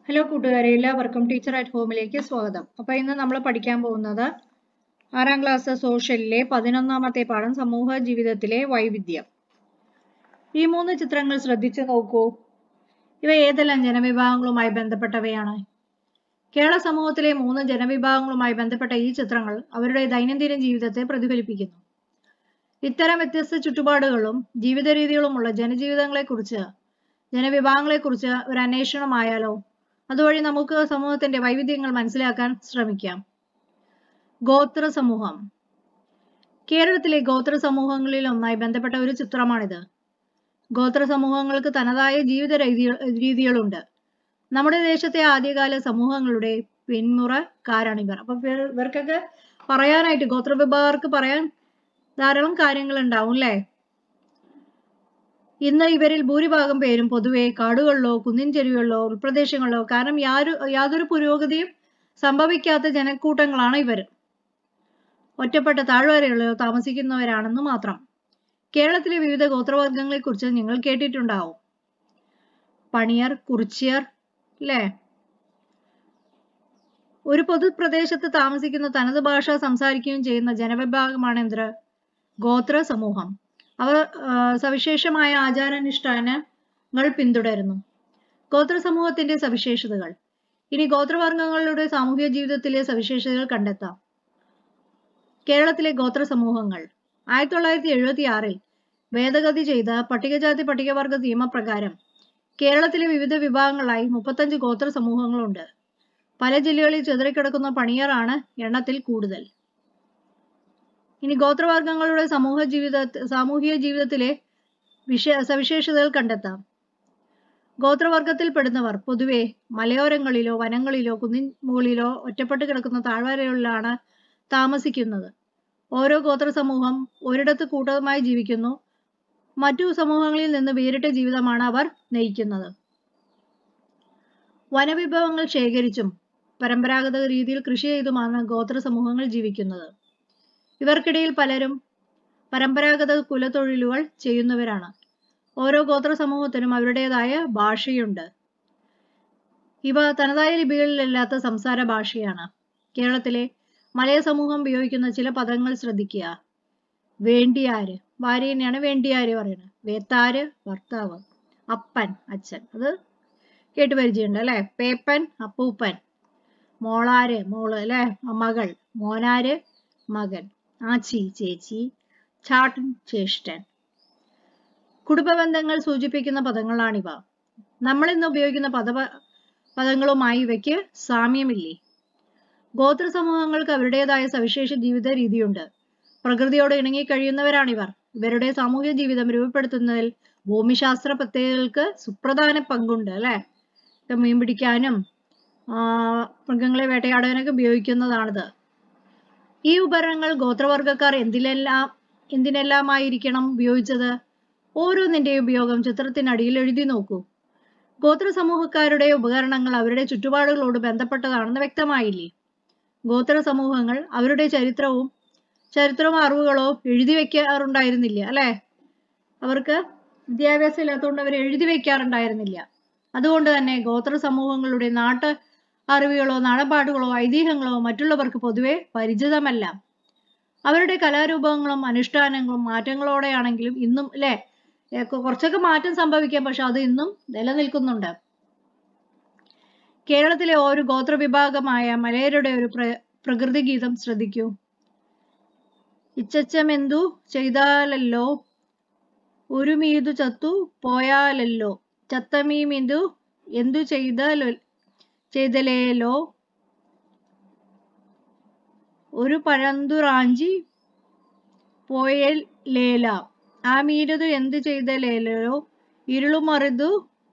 hello കൂട്ടുകാരെ എല്ലാവർക്കും teacher at ഹോമിലേക്ക് സ്വാഗതം അപ്പോൾ ഇന്ന് നമ്മൾ പഠിക്കാൻ പോകുന്നത് ആറാം ക്ലാസ് സോഷ്യലിലെ പതിനൊന്നാമത്തെ പാഠം സമൂഹ ജീവിതത്തിലെ വൈവിധ്യം ഈ മൂന്ന് ചിത്രങ്ങൾ ശ്രദ്ധിച്ചു നോക്കൂ ഇവ ഏതെല്ലാം ജനവിഭാഗങ്ങളുമായി ബന്ധപ്പെട്ടവയാണ് കേരള സമൂഹത്തിലെ മൂന്ന് ജനവിഭാഗങ്ങളുമായി ബന്ധപ്പെട്ട ഈ ചിത്രങ്ങൾ അവരുടെ ദൈനംദിന ജീവിതത്തെ പ്രതിഫലിപ്പിക്കുന്നു ഇത്തരം വ്യത്യസ്ത ചുറ്റുപാടുകളും ജീവിത രീതികളുമുള്ള ജനജീവിതങ്ങളെക്കുറിച്ച് ജനവിഭാഗങ്ങളെക്കുറിച്ച് ഒരു അന്വേഷണമായാലോ അതുവഴി നമുക്ക് സമൂഹത്തിന്റെ വൈവിധ്യങ്ങൾ മനസ്സിലാക്കാൻ ശ്രമിക്കാം ഗോത്ര സമൂഹം കേരളത്തിലെ ഗോത്ര സമൂഹങ്ങളിൽ ഒന്നായി ബന്ധപ്പെട്ട ഒരു ചിത്രമാണിത് ഗോത്ര സമൂഹങ്ങൾക്ക് തനതായ ജീവിത രീതി രീതികളുണ്ട് നമ്മുടെ ദേശത്തെ ആദ്യകാല സമൂഹങ്ങളുടെ പിന്മുറക്കാരാണിവർ അപ്പൊ ഇവർ- ഇവർക്കൊക്കെ പറയാനായിട്ട് ഗോത്ര വിഭാഗർക്ക് പറയാൻ ധാരാളം കാര്യങ്ങൾ ഉണ്ടാവും അല്ലേ ഇന്ന് ഇവരിൽ ഭൂരിഭാഗം പേരും പൊതുവെ കാടുകളിലോ കുന്നിൻ ചെരുവുകളിലോ ഉൾപ്രദേശങ്ങളിലോ കാരണം യാതൊരു യാതൊരു പുരോഗതിയും സംഭവിക്കാത്ത ജനക്കൂട്ടങ്ങളാണ് ഇവർ ഒറ്റപ്പെട്ട താഴ്വരകളിലോ താമസിക്കുന്നവരാണെന്ന് മാത്രം കേരളത്തിലെ വിവിധ ഗോത്രവർഗങ്ങളെക്കുറിച്ച് നിങ്ങൾ കേട്ടിട്ടുണ്ടാവും പണിയർ കുറിച്യർ അല്ലേ ഒരു പൊതുപ്രദേശത്ത് താമസിക്കുന്ന തനത് ഭാഷ സംസാരിക്കുകയും ചെയ്യുന്ന ജനവിഭാഗമാണ് എന്ത് ഗോത്ര സമൂഹം അവർ ആ, സവിശേഷമായ ആചാരാനുഷ്ഠാനങ്ങൾ പിന്തുടരുന്നു ഗോത്ര സമൂഹത്തിന്റെ സവിശേഷതകൾ ഇനി ഗോത്രവർഗങ്ങളുടെ സാമൂഹിക ജീവിതത്തിലെ സവിശേഷതകൾ കണ്ടെത്താം കേരളത്തിലെ ഗോത്ര സമൂഹങ്ങൾ ആയിരത്തി തൊള്ളായിരത്തി എഴുപത്തി ആറിൽ ഭേദഗതി ചെയ്ത പട്ടികജാതി പട്ടികവർഗ നിയമപ്രകാരം കേരളത്തിലെ വിവിധ വിഭാഗങ്ങളായി മുപ്പത്തഞ്ച് ഗോത്ര സമൂഹങ്ങളുണ്ട് പല ജില്ലകളിൽ ചിതറിക്കിടക്കുന്ന പണിയറാണ് എണ്ണത്തിൽ കൂടുതൽ ഇനി ഗോത്രവർഗങ്ങളുടെ സമൂഹ ജീവിത സാമൂഹിക ജീവിതത്തിലെ വിശ സവിശേഷതകൾ കണ്ടെത്താം ഗോത്രവർഗത്തിൽപ്പെടുന്നവർ പൊതുവെ മലയോരങ്ങളിലോ വനങ്ങളിലോ കുന്നിൻ മുകളിലോ ഒറ്റപ്പെട്ട് കിടക്കുന്ന താഴ്വരകളിലാണ് താമസിക്കുന്നത് ഓരോ ഗോത്ര സമൂഹം ഒരിടത്ത് കൂട്ടമായി ജീവിക്കുന്നു മറ്റു സമൂഹങ്ങളിൽ നിന്ന് വേറിട്ട ജീവിതമാണ് അവർ നയിക്കുന്നത് വനവിഭവങ്ങൾ ശേഖരിച്ചും പരമ്പരാഗത രീതിയിൽ കൃഷി ചെയ്തുമാണ് ഗോത്ര സമൂഹങ്ങൾ ജീവിക്കുന്നത് ഇവർക്കിടയിൽ പലരും പരമ്പരാഗത കുലത്തൊഴിലുകൾ ചെയ്യുന്നവരാണ് ഓരോ ഗോത്ര സമൂഹത്തിനും അവരുടേതായ ഭാഷയുണ്ട് ഇവ തനതായ ലിപികളിലല്ലാത്ത സംസാര ഭാഷയാണ് കേരളത്തിലെ മലയ സമൂഹം ഉപയോഗിക്കുന്ന ചില പദങ്ങൾ ശ്രദ്ധിക്കുക വേണ്ടിയാര് ഭാര്യ തന്നെയാണ് വേണ്ടിയാര് പറയുന്നത് വേത്താര് ഭർത്താവ് അപ്പൻ അച്ഛൻ അത് കേട്ട് പരിചയമുണ്ട് അല്ലെ പേപ്പൻ അപ്പൂപ്പൻ മോളാര് മോള് അല്ലെ മകൾ മോനാര് മകൻ ആച്ചി ചേച്ചി ചാട്ടൻ ജ്യേഷ്ഠൻ കുടുംബബന്ധങ്ങൾ സൂചിപ്പിക്കുന്ന പദങ്ങളാണിവ നമ്മൾ ഇന്ന് ഉപയോഗിക്കുന്ന പദ പദങ്ങളുമായി ഇവയ്ക്ക് സാമ്യമില്ലേ ഗോത്ര സമൂഹങ്ങൾക്ക് അവരുടേതായ സവിശേഷ ജീവിത രീതിയുണ്ട് പ്രകൃതിയോട് ഇണങ്ങി കഴിയുന്നവരാണിവർ ഇവരുടെ സാമൂഹിക ജീവിതം രൂപപ്പെടുത്തുന്നതിൽ ഭൂമിശാസ്ത്ര പ്രത്യേകതകൾക്ക് സുപ്രധാന പങ്കുണ്ട് അല്ലെ ഇപ്പൊ മീൻ പിടിക്കാനും ആ, മൃഗങ്ങളെ വേട്ടയാടാനൊക്കെ ഉപയോഗിക്കുന്നതാണിത് ഈ ഉപകരണങ്ങൾ ഗോത്രവർഗക്കാർ എന്തിലെല്ലാം എന്തിനെല്ലാമായിരിക്കണം ഉപയോഗിച്ചത് ഓരോന്നിന്റെയും ഉപയോഗം ചിത്രത്തിനടിയിൽ എഴുതി നോക്കൂ ഗോത്ര സമൂഹക്കാരുടെ ഉപകരണങ്ങൾ അവരുടെ ചുറ്റുപാടുകളോട് ബന്ധപ്പെട്ടതാണെന്ന് വ്യക്തമായില്ലേ ഗോത്ര സമൂഹങ്ങൾ അവരുടെ ചരിത്രവും ചരിത്രവും അറിവുകളോ എഴുതി വെക്കാറുണ്ടായിരുന്നില്ല അല്ലെ അവർക്ക് വിദ്യാഭ്യാസം ഇല്ലാത്തതുകൊണ്ട് അവർ എഴുതി വെക്കാറുണ്ടായിരുന്നില്ല അതുകൊണ്ട് തന്നെ ഗോത്ര സമൂഹങ്ങളുടെ നാട്ട് അറിവുകളോ നാടൻപാട്ടുകളോ ഐതിഹ്യങ്ങളോ മറ്റുള്ളവർക്ക് പൊതുവെ പരിചിതമല്ല അവരുടെ കലാരൂപങ്ങളും അനുഷ്ഠാനങ്ങളും മാറ്റങ്ങളോടെയാണെങ്കിലും ഇന്നും അല്ലെ ഏ, കൊ- കുറച്ചൊക്കെ മാറ്റം സംഭവിക്കാം പക്ഷെ അത് ഇന്നും നിലനിൽക്കുന്നുണ്ട് കേരളത്തിലെ ഒരു ഗോത്രവിഭാഗമായ മലയരുടെ ഒരു പ്ര പ്രകൃതി ഗീതം ശ്രദ്ധിക്കൂ ഇച്ചച്ചമെന്തു ചെയ്താലല്ലോ ഒരു മീതു ചത്തു പോയാലല്ലോ ചത്തമീമിന്തു എന്തു ചെയ്താലോ ചെയ്തലേലോ ഒരു പഴന്തുറാഞ്ചി പോയലേല ആ മീരതു എന്ത് ചെയ്തലേലോ ഇരുളുമറിതു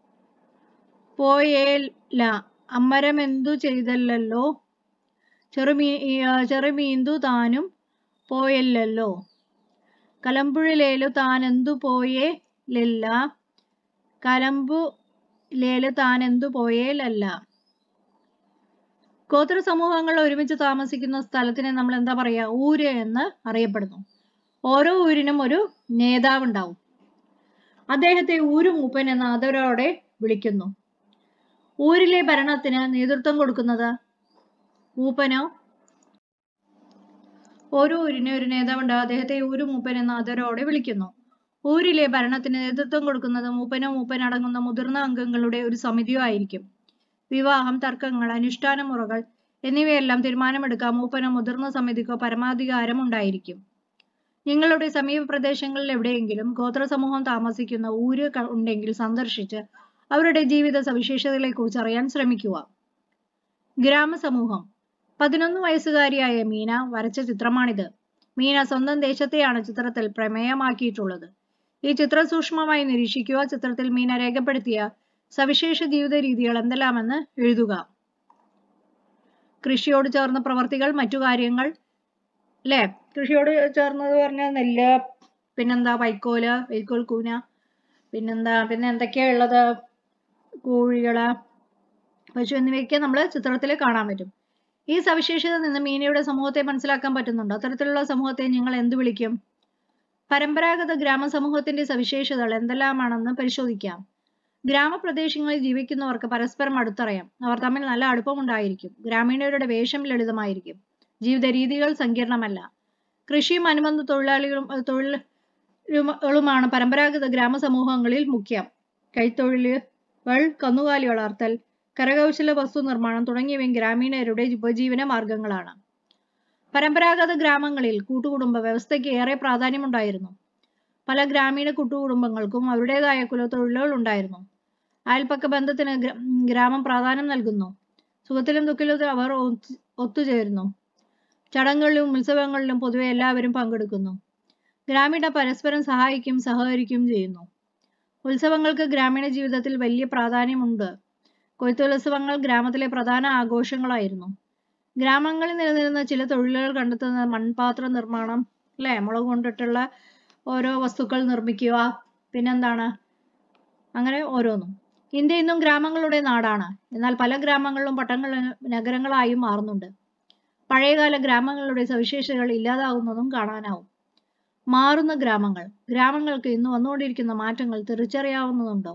പോയേല അമ്മരമെന്തു ചെയ്തല്ലോ ചെറുമീ ആ, ചെറുമീന്തു താനും പോയല്ലല്ലോ കലമ്പുഴലേലു താനെന്തു പോയേലല്ല കലമ്പു ലേലു താനെന്തു പോയേലല്ല ഗോത്ര സമൂഹങ്ങൾ ഒരുമിച്ച് താമസിക്കുന്ന സ്ഥലത്തിനെ നമ്മൾ എന്താ പറയാ ഊര് എന്ന് അറിയപ്പെടുന്നു ഓരോ ഊരിനും ഒരു നേതാവ് ഉണ്ടാവും അദ്ദേഹത്തെ ഊരുമൂപ്പൻ എന്ന് ആദരവോടെ വിളിക്കുന്നു ഊരിലെ ഭരണത്തിന് നേതൃത്വം കൊടുക്കുന്നത് മൂപ്പനോ ഓരോ ഊരിന് ഒരു നേതാവുണ്ട് അദ്ദേഹത്തെ ഊരു മൂപ്പൻ എന്ന് ആദരവോടെ വിളിക്കുന്നു ഊരിലെ ഭരണത്തിന് നേതൃത്വം കൊടുക്കുന്നത് മൂപ്പനോ മൂപ്പൻ അടങ്ങുന്ന മുതിർന്ന അംഗങ്ങളുടെ ഒരു സമിതിയോ ആയിരിക്കും വിവാഹം തർക്കങ്ങൾ അനുഷ്ഠാന മുറകൾ എന്നിവയെല്ലാം തീരുമാനമെടുക്കാൻ മൂപ്പനോ മുതിർന്ന സമിതിക്കോ പരമാധികാരം ഉണ്ടായിരിക്കും നിങ്ങളുടെ സമീപ പ്രദേശങ്ങളിൽ എവിടെയെങ്കിലും ഗോത്ര സമൂഹം താമസിക്കുന്ന ഊര് ക- ഉണ്ടെങ്കിൽ സന്ദർശിച്ച് അവരുടെ ജീവിത സവിശേഷതകളെ കുറിച്ച് അറിയാൻ ശ്രമിക്കുക ഗ്രാമസമൂഹം പതിനൊന്ന് വയസ്സുകാരിയായ മീന വരച്ച ചിത്രമാണിത് മീന സ്വന്തം ദേശത്തെയാണ് ചിത്രത്തിൽ പ്രമേയമാക്കിയിട്ടുള്ളത് ഈ ചിത്രം സൂക്ഷ്മമായി നിരീക്ഷിക്കുക ചിത്രത്തിൽ മീന രേഖപ്പെടുത്തിയ സവിശേഷ ജീവിത രീതികൾ എന്തെല്ലാമെന്ന് എഴുതുക കൃഷിയോട് ചേർന്ന പ്രവർത്തികൾ മറ്റു കാര്യങ്ങൾ അല്ലേ കൃഷിയോട് ചേർന്നത് പറഞ്ഞാൽ നെല്ല് പിന്നെന്താ വൈക്കോല് വൈക്കോൽ കൂന പിന്നെന്താ പിന്നെ എന്തൊക്കെയാ ഉള്ളത് കോഴികള് പശു എന്നിവയൊക്കെ നമ്മൾ ചിത്രത്തിൽ കാണാൻ പറ്റും ഈ സവിശേഷത നിന്ന് മീനയുടെ സമൂഹത്തെ മനസ്സിലാക്കാൻ പറ്റുന്നുണ്ട് അത്തരത്തിലുള്ള സമൂഹത്തെ നിങ്ങൾ എന്ത് വിളിക്കും പരമ്പരാഗത ഗ്രാമസമൂഹത്തിന്റെ സവിശേഷതകൾ എന്തെല്ലാമാണെന്ന് പരിശോധിക്കാം ഗ്രാമപ്രദേശങ്ങളിൽ ജീവിക്കുന്നവർക്ക് പരസ്പരം അടുത്തറിയാം അവർ തമ്മിൽ നല്ല അടുപ്പമുണ്ടായിരിക്കും ഗ്രാമീണരുടെ വേഷം ലളിതമായിരിക്കും ജീവിത രീതികൾ സങ്കീർണമല്ല കൃഷിയും അനുബന്ധ തൊഴിലാളികളും ഏർ തൊഴിലുകളുമാണ് പരമ്പരാഗത ഗ്രാമസമൂഹങ്ങളിൽ മുഖ്യം കൈത്തൊഴിലുകൾ കന്നുകാലി വളർത്തൽ കരകൗശല വസ്തു നിർമ്മാണം തുടങ്ങിയവയും ഗ്രാമീണരുടെ ഉപജീവന മാർഗങ്ങളാണ് പരമ്പരാഗത ഗ്രാമങ്ങളിൽ കൂട്ടുകുടുംബ വ്യവസ്ഥയ്ക്ക് ഏറെ പ്രാധാന്യമുണ്ടായിരുന്നു പല ഗ്രാമീണ കൂട്ടുകുടുംബങ്ങൾക്കും അവരുടേതായ കുലത്തൊഴിലുകൾ ഉണ്ടായിരുന്നു അയൽപ്പക്ക ബന്ധത്തിന് ഗ്ര- ഗ്രാമം പ്രാധാന്യം നൽകുന്നു സുഖത്തിലും ദുഃഖത്തിലും അവർ ഒത്ത്- ഒത്തുചേരുന്നു ചടങ്ങുകളിലും ഉത്സവങ്ങളിലും പൊതുവെ എല്ലാവരും പങ്കെടുക്കുന്നു ഗ്രാമീണ പരസ്പരം സഹായിക്കും സഹകരിക്കുകയും ചെയ്യുന്നു ഉത്സവങ്ങൾക്ക് ഗ്രാമീണ ജീവിതത്തിൽ വലിയ പ്രാധാന്യമുണ്ട് കൊയ്ത്തുത്സവങ്ങൾ ഗ്രാമത്തിലെ പ്രധാന ആഘോഷങ്ങളായിരുന്നു ഗ്രാമങ്ങളിൽ നിലനിരുന്ന ചില തൊഴിലുകൾ കണ്ടെത്തുന്നത് മൺപാത്ര നിർമ്മാണം അല്ലെ മുളക് കൊണ്ടിട്ടുള്ള ഓരോ വസ്തുക്കൾ നിർമ്മിക്കുക പിന്നെന്താണ് അങ്ങനെ ഓരോന്നും ഇന്ത്യ ഇന്നും ഗ്രാമങ്ങളുടെ നാടാണ് എന്നാൽ പല ഗ്രാമങ്ങളിലും പട്ടണങ്ങൾ നഗരങ്ങളായും മാറുന്നുണ്ട് പഴയകാല ഗ്രാമങ്ങളുടെ സവിശേഷതകൾ ഇല്ലാതാവുന്നതും കാണാനാവും മാറുന്ന ഗ്രാമങ്ങൾ ഗ്രാമങ്ങൾക്ക് ഇന്ന് വന്നുകൊണ്ടിരിക്കുന്ന മാറ്റങ്ങൾ തിരിച്ചറിയാവുന്നതുണ്ടോ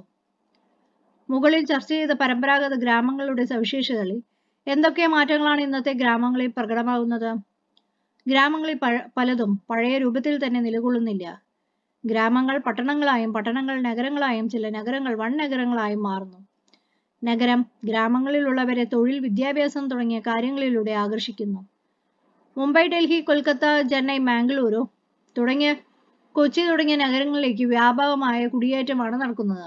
മുകളിൽ ചർച്ച ചെയ്ത പരമ്പരാഗത ഗ്രാമങ്ങളുടെ സവിശേഷതകളിൽ എന്തൊക്കെ മാറ്റങ്ങളാണ് ഇന്നത്തെ ഗ്രാമങ്ങളിൽ പ്രകടമാകുന്നത് ഗ്രാമങ്ങളിൽ പഴ- പലതും പഴയ രൂപത്തിൽ തന്നെ നിലകൊള്ളുന്നില്ല ഗ്രാമങ്ങൾ പട്ടണങ്ങളായും പട്ടണങ്ങൾ നഗരങ്ങളായും ചില നഗരങ്ങൾ വൻ നഗരങ്ങളായും മാറുന്നു നഗരം ഗ്രാമങ്ങളിലുള്ളവരെ തൊഴിൽ വിദ്യാഭ്യാസം തുടങ്ങിയ കാര്യങ്ങളിലൂടെ ആകർഷിക്കുന്നു മുംബൈ ഡൽഹി കൊൽക്കത്ത ചെന്നൈ മാംഗ്ലൂരു തുടങ്ങിയ കൊച്ചി തുടങ്ങിയ നഗരങ്ങളിലേക്ക് വ്യാപകമായ കുടിയേറ്റമാണ് നടക്കുന്നത്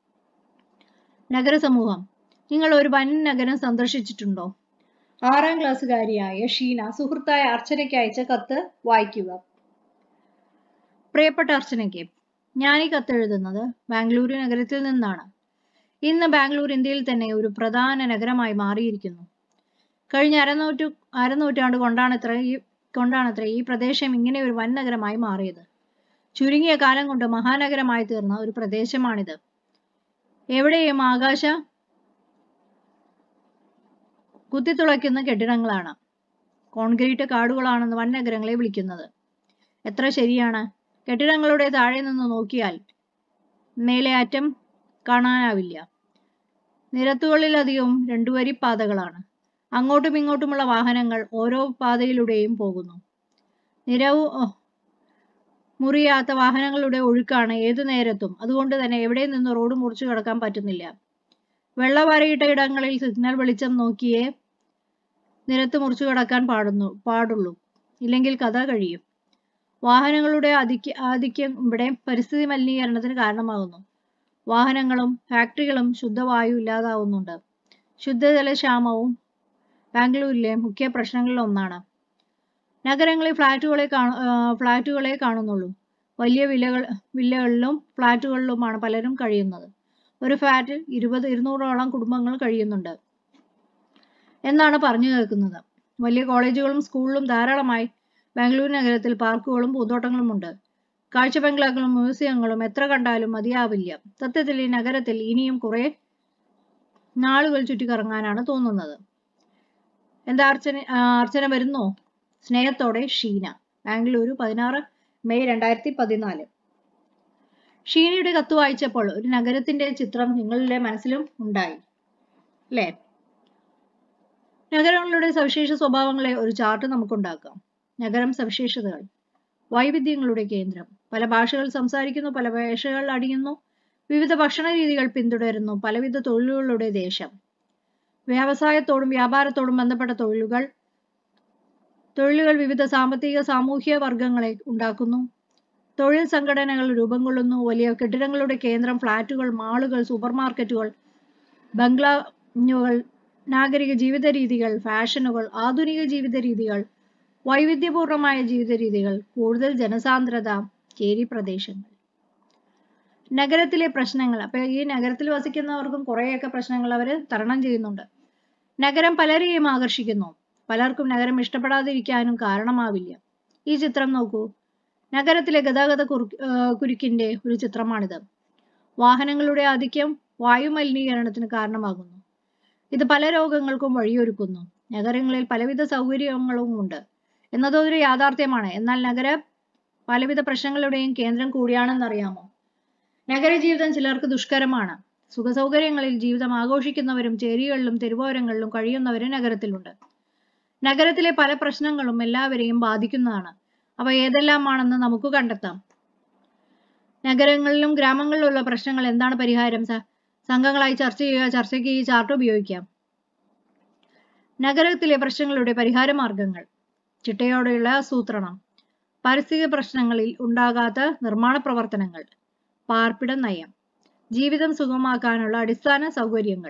നഗരസമൂഹം നിങ്ങൾ ഒരു വൻ നഗരം സന്ദർശിച്ചിട്ടുണ്ടോ ആറാം ക്ലാസ്സുകാരിയായ ഷീന സുഹൃത്തായ അർച്ചനയ്ക്ക് അയച്ച കത്ത് വായിക്കുക പ്രിയപ്പെട്ട അർച്ചനയ്ക്ക് ഞാൻ ഈ കത്ത് എഴുതുന്നത് ബാംഗ്ലൂരു നഗരത്തിൽ നിന്നാണ് ഇന്ന് ബാംഗ്ലൂർ ഇന്ത്യയിൽ തന്നെ ഒരു പ്രധാന നഗരമായി മാറിയിരിക്കുന്നു കഴിഞ്ഞ അരനൂറ്റു അരനൂറ്റാണ്ട് കൊണ്ടാണത്ര ഈ കൊണ്ടാണത്ര ഈ പ്രദേശം ഇങ്ങനെ ഒരു വൻ നഗരമായി മാറിയത് ചുരുങ്ങിയ കാലം കൊണ്ട് മഹാനഗരമായി തീർന്ന ഒരു പ്രദേശമാണിത് എവിടെയും ആകാശ കുത്തിത്തുളയ്ക്കുന്ന കെട്ടിടങ്ങളാണ് കോൺക്രീറ്റ് കാടുകളാണെന്ന് വൻ നഗരങ്ങളെ വിളിക്കുന്നത് എത്ര ശരിയാണ് കെട്ടിടങ്ങളുടെ താഴെ നിന്ന് നോക്കിയാൽ മേലെ അറ്റം കാണാനാവില്ല നിരത്തുകളിലധികവും രണ്ടു വരി പാതകളാണ് അങ്ങോട്ടും ഇങ്ങോട്ടുമുള്ള വാഹനങ്ങൾ ഓരോ പാതയിലൂടെയും പോകുന്നു നിരവു ഓ, മുറിയാത്ത വാഹനങ്ങളുടെ ഒഴുക്കാണ് ഏതു നേരത്തും അതുകൊണ്ട് തന്നെ എവിടെ നിന്ന് റോഡ് മുറിച്ചു കടക്കാൻ പറ്റുന്നില്ല വെള്ളവരയിട്ട ഇടങ്ങളിൽ സിഗ്നൽ വെളിച്ചം നോക്കിയേ നിരത്ത് മുറിച്ചു കടക്കാൻ പാടുന്നു പാടുള്ളൂ ഇല്ലെങ്കിൽ കഥ കഴിയും വാഹനങ്ങളുടെ ആധിക്യ ആധിക്യം ഇവിടെ പരിസ്ഥിതി മലിനീകരണത്തിന് കാരണമാകുന്നു വാഹനങ്ങളും ഫാക്ടറികളും ശുദ്ധവായു ഇല്ലാതാവുന്നുണ്ട് ശുദ്ധജലക്ഷാമവും ബാംഗ്ലൂരിലെ മുഖ്യ പ്രശ്നങ്ങളിൽ ഒന്നാണ് നഗരങ്ങളിൽ ഫ്ലാറ്റുകളെ കാണു ആ, ഫ്ലാറ്റുകളെ കാണുന്നുള്ളൂ വലിയ വിലകൾ വില്ലകളിലും ഫ്ലാറ്റുകളിലുമാണ് പലരും കഴിയുന്നത് ഒരു ഫ്ലാറ്റിൽ ഇരുപത് ഇരുന്നൂറോളം കുടുംബങ്ങൾ കഴിയുന്നുണ്ട് എന്നാണ് പറഞ്ഞു കേൾക്കുന്നത് വലിയ കോളേജുകളും സ്കൂളും ധാരാളമായി ബാംഗ്ലൂർ നഗരത്തിൽ പാർക്കുകളും പൂന്തോട്ടങ്ങളും ഉണ്ട് കാഴ്ച ബംഗ്ലാക്കളും മ്യൂസിയങ്ങളും എത്ര കണ്ടാലും മതിയാവില്ല സത്യത്തിൽ ഈ നഗരത്തിൽ ഇനിയും കുറെ നാളുകൾ ചുറ്റിക്കറങ്ങാനാണ് തോന്നുന്നത് എന്താ അർച്ചന ആ, അർച്ചന വരുന്നോ സ്നേഹത്തോടെ ഷീന ബാംഗ്ലൂരു പതിനാറ് മെയ് രണ്ടായിരത്തി പതിനാല് ഷീനയുടെ കത്ത് വായിച്ചപ്പോൾ ഒരു നഗരത്തിന്റെ ചിത്രം നിങ്ങളുടെ മനസ്സിലും ഉണ്ടായി അല്ലേ നഗരങ്ങളുടെ സവിശേഷ സ്വഭാവങ്ങളെ ഒരു ചാർട്ട് നമുക്കുണ്ടാക്കാം നഗരം സവിശേഷതകൾ വൈവിധ്യങ്ങളുടെ കേന്ദ്രം പല ഭാഷകൾ സംസാരിക്കുന്നു പല ഭാഷകൾ അടിയുന്നു വിവിധ ഭക്ഷണ രീതികൾ പിന്തുടരുന്നു പലവിധ തൊഴിലുകളുടെ ദേശം വ്യവസായത്തോടും വ്യാപാരത്തോടും ബന്ധപ്പെട്ട തൊഴിലുകൾ തൊഴിലുകൾ വിവിധ സാമ്പത്തിക സാമൂഹ്യ വർഗങ്ങളെ ഉണ്ടാക്കുന്നു തൊഴിൽ സംഘടനകൾ രൂപം കൊള്ളുന്നു വലിയ കെട്ടിടങ്ങളുടെ കേന്ദ്രം ഫ്ളാറ്റുകൾ മാളുകൾ സൂപ്പർ മാർക്കറ്റുകൾ ബംഗ്ലാവുകൾ നാഗരിക ജീവിത രീതികൾ ഫാഷനുകൾ ആധുനിക ജീവിത രീതികൾ വൈവിധ്യപൂർണമായ ജീവിത രീതികൾ കൂടുതൽ ജനസാന്ദ്രത ചേരി പ്രദേശങ്ങൾ നഗരത്തിലെ പ്രശ്നങ്ങൾ അപ്പൊ ഈ നഗരത്തിൽ വസിക്കുന്നവർക്കും കുറേയൊക്കെ പ്രശ്നങ്ങൾ അവർ തരണം ചെയ്യുന്നുണ്ട് നഗരം പലരെയും ആകർഷിക്കുന്നു പലർക്കും നഗരം ഇഷ്ടപ്പെടാതിരിക്കാനും കാരണമാവില്ല ഈ ചിത്രം നോക്കൂ നഗരത്തിലെ ഗതാഗത കുറുക്ക് കുരുക്കിന്റെ ഒരു ചിത്രമാണിത് വാഹനങ്ങളുടെ ആധിക്യം വായു മലിനീകരണത്തിന് കാരണമാകുന്നു ഇത് പല രോഗങ്ങൾക്കും വഴിയൊരുക്കുന്നു നഗരങ്ങളിൽ പലവിധ സൗകര്യങ്ങളും ഉണ്ട് എന്നതൊരു യാഥാർത്ഥ്യമാണ് എന്നാൽ നഗര പലവിധ പ്രശ്നങ്ങളുടെയും കേന്ദ്രം കൂടിയാണെന്നറിയാമോ നഗരജീവിതം ചിലർക്ക് ദുഷ്കരമാണ് സുഖസൗകര്യങ്ങളിൽ ജീവിതം ആഘോഷിക്കുന്നവരും ചേരികളിലും തെരുവോരങ്ങളിലും കഴിയുന്നവരും നഗരത്തിലുണ്ട് നഗരത്തിലെ പല പ്രശ്നങ്ങളും എല്ലാവരെയും ബാധിക്കുന്നതാണ് അവ ഏതെല്ലാമാണെന്ന് നമുക്ക് കണ്ടെത്താം നഗരങ്ങളിലും ഗ്രാമങ്ങളിലുള്ള പ്രശ്നങ്ങൾ എന്താണ് പരിഹാരം സ സംഘങ്ങളായി ചർച്ച ചെയ്യുക ചർച്ചയ്ക്ക് ഈ ചാർട്ട് ഉപയോഗിക്കാം നഗരത്തിലെ പ്രശ്നങ്ങളുടെ പരിഹാര മാർഗങ്ങൾ ചിട്ടയോടെയുള്ള ആസൂത്രണം പാരിസ്ഥിതിക പ്രശ്നങ്ങളിൽ ഉണ്ടാകാത്ത നിർമ്മാണ പ്രവർത്തനങ്ങൾ പാർപ്പിട നയം ജീവിതം സുഗമമാക്കാനുള്ള അടിസ്ഥാന സൗകര്യങ്ങൾ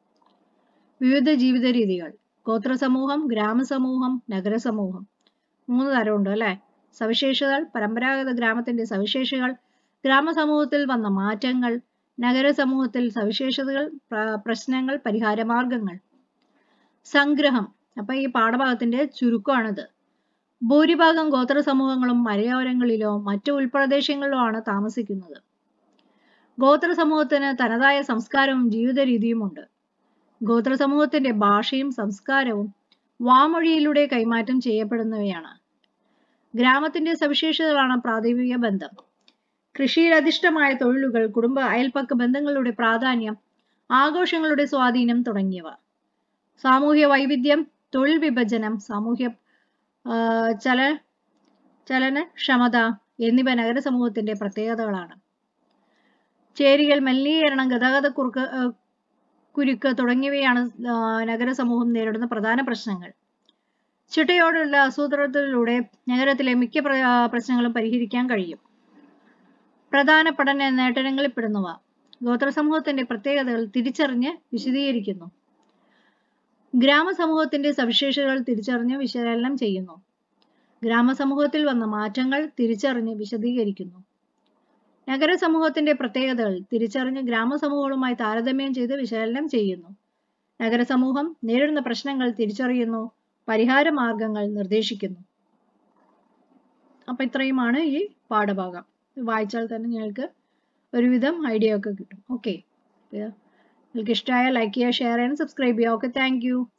വിവിധ ജീവിത രീതികൾ ഗോത്ര സമൂഹം ഗ്രാമസമൂഹം നഗരസമൂഹം മൂന്ന് തരമുണ്ട് അല്ലെ സവിശേഷതകൾ പരമ്പരാഗത ഗ്രാമത്തിന്റെ സവിശേഷതകൾ ഗ്രാമസമൂഹത്തിൽ വന്ന മാറ്റങ്ങൾ നഗരസമൂഹത്തിൽ സവിശേഷതകൾ പ്രശ്നങ്ങൾ പരിഹാരമാർഗങ്ങൾ സംഗ്രഹം അപ്പൊ ഈ പാഠഭാഗത്തിന്റെ ചുരുക്കമാണിത് ഭൂരിഭാഗം ഗോത്ര സമൂഹങ്ങളും മലയോരങ്ങളിലോ മറ്റു ഉൾപ്രദേശങ്ങളിലോ ആണ് താമസിക്കുന്നത് ഗോത്ര സമൂഹത്തിന് തനതായ സംസ്കാരവും ജീവിത രീതിയുമുണ്ട് ഗോത്ര സമൂഹത്തിന്റെ ഭാഷയും സംസ്കാരവും വാമൊഴിയിലൂടെ കൈമാറ്റം ചെയ്യപ്പെടുന്നവയാണ് ഗ്രാമത്തിന്റെ സവിശേഷതകളാണ് പ്രാഥമിക ബന്ധം കൃഷിയിൽ അധിഷ്ഠമായ തൊഴിലുകൾ കുടുംബ അയൽപ്പക്ക ബന്ധങ്ങളുടെ പ്രാധാന്യം ആഘോഷങ്ങളുടെ സ്വാധീനം തുടങ്ങിയവ സാമൂഹ്യ വൈവിധ്യം തൊഴിൽ വിഭജനം സാമൂഹ്യ ചല ചലനക്ഷമത എന്നിവ നഗര സമൂഹത്തിന്റെ പ്രത്യേകതകളാണ് ചേരികൾ മലിനീകരണം ഗതാഗത കുറുക്ക് കുരുക്ക് തുടങ്ങിയവയാണ് നഗര സമൂഹം നേരിടുന്ന പ്രധാന പ്രശ്നങ്ങൾ ചിട്ടയോടുള്ള ആസൂത്രണത്തിലൂടെ നഗരത്തിലെ മിക്ക പ്രശ്നങ്ങളും പരിഹരിക്കാൻ കഴിയും പ്രധാന പഠന നേട്ടങ്ങളിൽ പെടുന്നവ ഗോത്ര സമൂഹത്തിന്റെ പ്രത്യേകതകൾ തിരിച്ചറിഞ്ഞ് വിശദീകരിക്കുന്നു ഗ്രാമസമൂഹത്തിന്റെ സവിശേഷതകൾ തിരിച്ചറിഞ്ഞ് വിശകലനം ചെയ്യുന്നു ഗ്രാമസമൂഹത്തിൽ വന്ന മാറ്റങ്ങൾ തിരിച്ചറിഞ്ഞ് വിശദീകരിക്കുന്നു നഗര സമൂഹത്തിന്റെ പ്രത്യേകതകൾ തിരിച്ചറിഞ്ഞ് ഗ്രാമസമൂഹങ്ങളുമായി താരതമ്യം ചെയ്ത് വിശകലനം ചെയ്യുന്നു നഗര സമൂഹം നേരിടുന്ന പ്രശ്നങ്ങൾ തിരിച്ചറിയുന്നു പരിഹാര മാർഗങ്ങൾ നിർദ്ദേശിക്കുന്നു അപ്പൊ ഇത്രയുമാണ് ഈ പാഠഭാഗം വായിച്ചാൽ തന്നെ നിങ്ങൾക്ക് ഒരുവിധം ഐഡിയ ഒക്കെ കിട്ടും ഓക്കെ നിങ്ങൾക്ക് ഇഷ്ടമായ ലൈക്ക് ചെയ്യുക ഷെയർ ചെയ്യാൻ സബ്സ്ക്രൈബ് ചെയ്യുക ഓക്കെ താങ്ക്